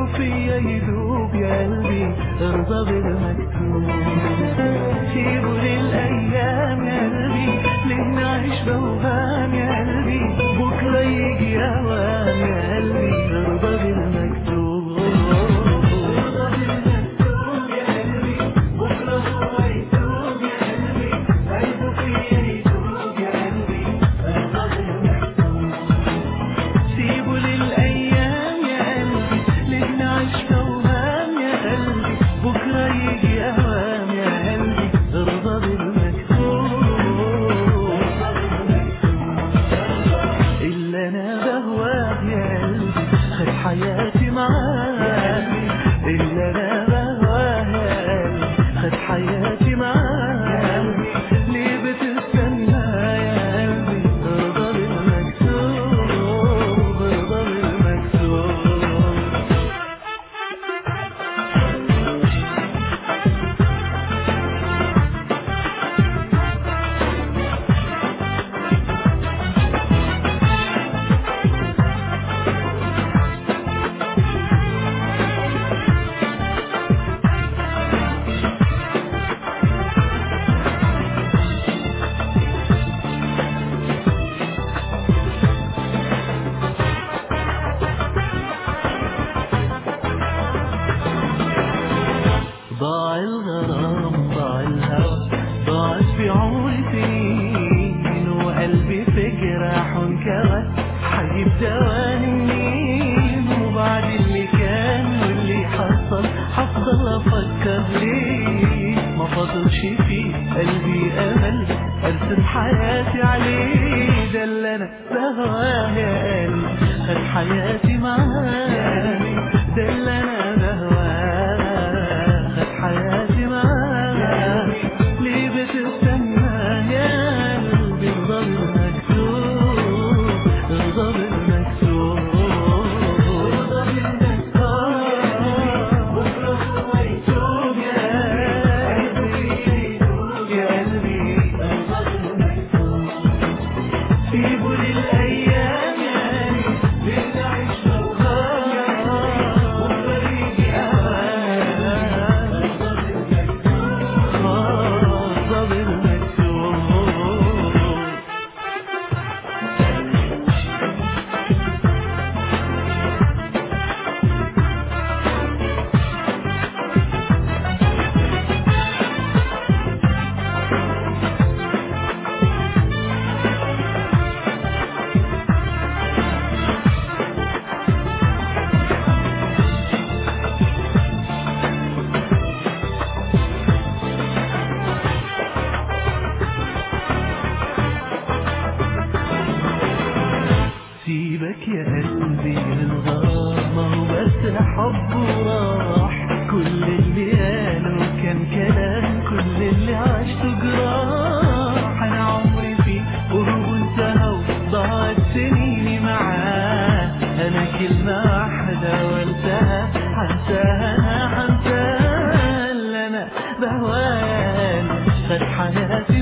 فيا يدوب يا قلبي ارضى بالمكتوب سيبوا للأيام يا قلبي ليه نعيش بوهام يا قلبي بكرة يجي أوام يا قلبي ارضى بالمكتوب ارضى بالمكتوب يا قلبي بكرة هو يتوب يا قلبي قلبه فيا يدوب يا قلبي ارضى بالمكتوب سيبوا للأيام يا قلبي ليه نعيش أوهام يا قلبي بكرة يجي أوام يا قلبي ارضى بالمكتوب إلا أنا بهواه يا قلبي خد حياتي معاه إلا أنا بهواه يا قلبي خد حياتي معاه ليه بتستنى يا قلبي ارضى بالمكتوب ارضى بالمكتوب ضاع الغرام ضاع الهوى ضاعت في عمري سنين وقلبي في جراح انكوى حجيب دواني منين وبعد اللي كان واللي حصل هفضل افكر ليه ما فاضلش في قلبي امل ارسم حياتي عليه ده اللي انا بهواه يا قلبي خد حياتي معاه ده اللي انا بهواه خد حياتي معاه ليه بتستنى يا قلبي ارضى بالمكتوب ارضى بالمكتوب ارضى بالمكتوب بكره هو يتوب يا قلبي يا قلبي ارضى بالمكتوب سيبوا للأيام يا قلبي لنعيش موهام بكرة يجي أوام ارضى بالمكتوب ارضى بالمكتوب سيبك يا قلبي من غرام ما هو بس حب وراح كل اللي قاله كان كلام كل اللي عشته جراح انا عمري فيه قرب انتهى وضاعت سنيني معاه انا كلمة واحدة وانتهى هنساها انا هنساها اللي انا بهواه خد حياتي